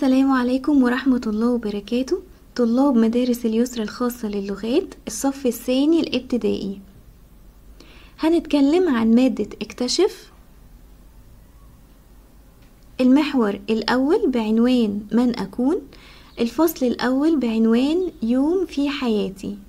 السلام عليكم ورحمة الله وبركاته طلاب مدارس اليسر الخاصة للغات الصف الثاني الابتدائي هنتكلم عن مادة اكتشف المحور الأول بعنوان من أكون الفصل الأول بعنوان يوم في حياتي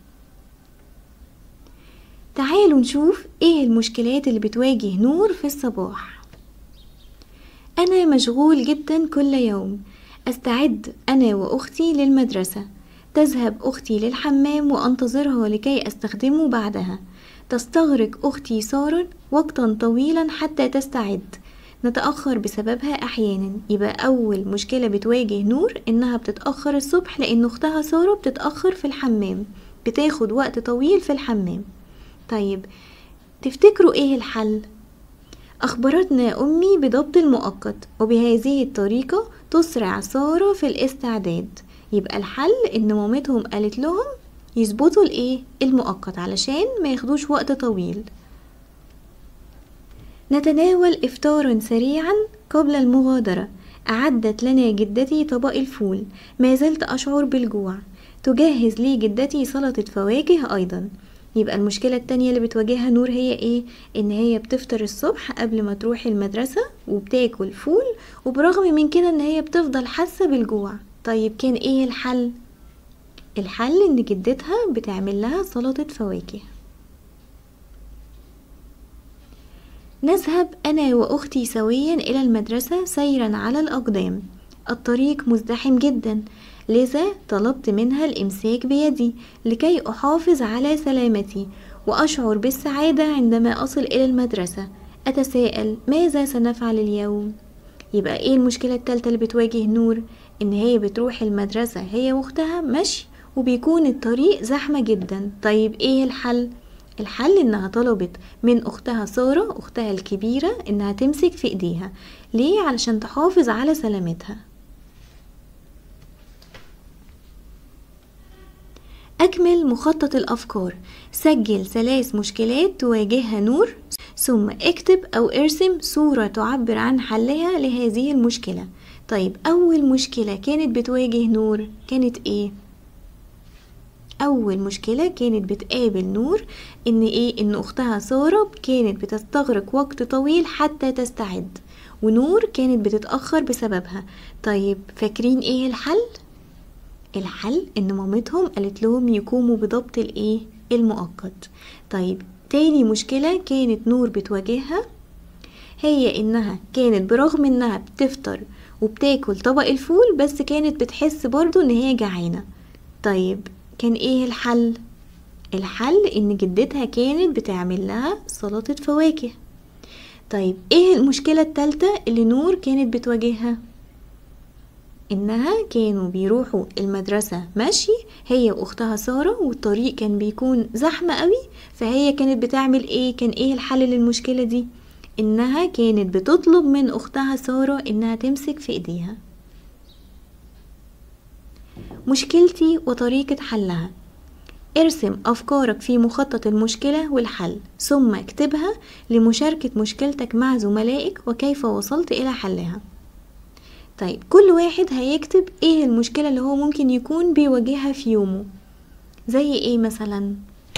تعالوا نشوف ايه المشكلات اللي بتواجه نور في الصباح أنا مشغول جدا كل يوم أستعد أنا وأختي للمدرسة تذهب أختي للحمام وأنتظرها لكي أستخدمه بعدها تستغرق أختي سارة وقتا طويلا حتى تستعد نتأخر بسببها أحيانا يبقى أول مشكلة بتواجه نور إنها بتتأخر الصبح لأن أختها سارة بتتأخر في الحمام بتاخد وقت طويل في الحمام طيب تفتكروا إيه الحل؟ أخبرتنا أمي بضبط المؤقت وبهذه الطريقة تسرع سارة في الاستعداد يبقى الحل إن مامتهم قالت لهم يظبطوا الإيه المؤقت علشان ما ياخدوش وقت طويل نتناول إفطارا سريعا قبل المغادرة أعدت لنا جدتي طبق الفول ما زلت أشعر بالجوع تجهز لي جدتي سلطة فواكه أيضا يبقى المشكلة التانية اللي بتواجهها نور هي ايه ان هي بتفطر الصبح قبل ما تروح المدرسة وبتاكل فول وبرغم من كده ان هي بتفضل حاسة بالجوع طيب كان ايه الحل الحل ان جدتها بتعمل لها سلطة فواكه نذهب انا واختي سويا الى المدرسة سيرا على الاقدام الطريق مزدحم جدا لذا طلبت منها الامساك بيدي لكي احافظ على سلامتي واشعر بالسعاده عندما اصل الى المدرسه اتساءل ماذا سنفعل اليوم يبقى ايه المشكله الثالثه اللي بتواجه نور ان هي بتروح المدرسه هي واختها مشي وبيكون الطريق زحمه جدا طيب ايه الحل الحل انها طلبت من اختها ساره اختها الكبيره انها تمسك في ايديها ليه علشان تحافظ على سلامتها أكمل مخطط الأفكار سجل ثلاث مشكلات تواجهها نور ثم اكتب أو ارسم صورة تعبر عن حلها لهذه المشكلة طيب أول مشكلة كانت بتواجه نور كانت إيه؟ أول مشكلة كانت بتقابل نور إن إيه؟ إن أختها سارة كانت بتستغرق وقت طويل حتى تستعد ونور كانت بتتأخر بسببها طيب فاكرين إيه الحل؟ الحل ان مامتهم قالت لهم يقوموا بضبط الايه المؤقت طيب تاني مشكلة كانت نور بتواجهها هي انها كانت برغم انها بتفطر وبتاكل طبق الفول بس كانت بتحس برضو ان هي جعانة طيب كان ايه الحل الحل ان جدتها كانت بتعمل لها سلطة فواكه طيب ايه المشكلة التالتة اللي نور كانت بتواجهها انها كانوا بيروحوا المدرسة ماشي هي واختها سارة والطريق كان بيكون زحمة قوي فهي كانت بتعمل ايه كان ايه الحل للمشكلة دي انها كانت بتطلب من اختها سارة انها تمسك في ايديها مشكلتي وطريقة حلها ارسم أفكارك في مخطط المشكلة والحل ثم اكتبها لمشاركة مشكلتك مع زملائك وكيف وصلت إلى حلها طيب كل واحد هيكتب ايه المشكلة اللي هو ممكن يكون بيواجهها في يومه زي ايه مثلا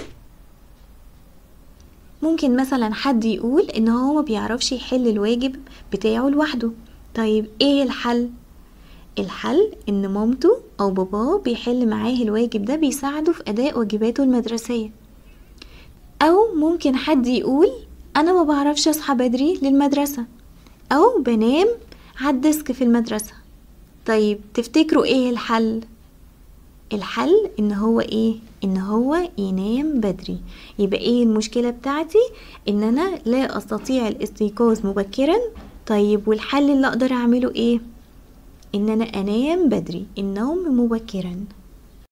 ممكن مثلا حد يقول ان هو ما بيعرفش يحل الواجب بتاعه لوحده طيب ايه الحل الحل ان مامته او باباه بيحل معاه الواجب ده بيساعده في اداء واجباته المدرسية او ممكن حد يقول انا ما بعرفش اصحى بدري للمدرسة او بنام على الديسك في المدرسة طيب تفتكروا ايه الحل الحل ان هو ايه ان هو ينام بدري يبقى ايه المشكلة بتاعتي ان انا لا استطيع الاستيقاظ مبكرا طيب والحل اللي اقدر اعمله ايه ان انا انام بدري النوم مبكرا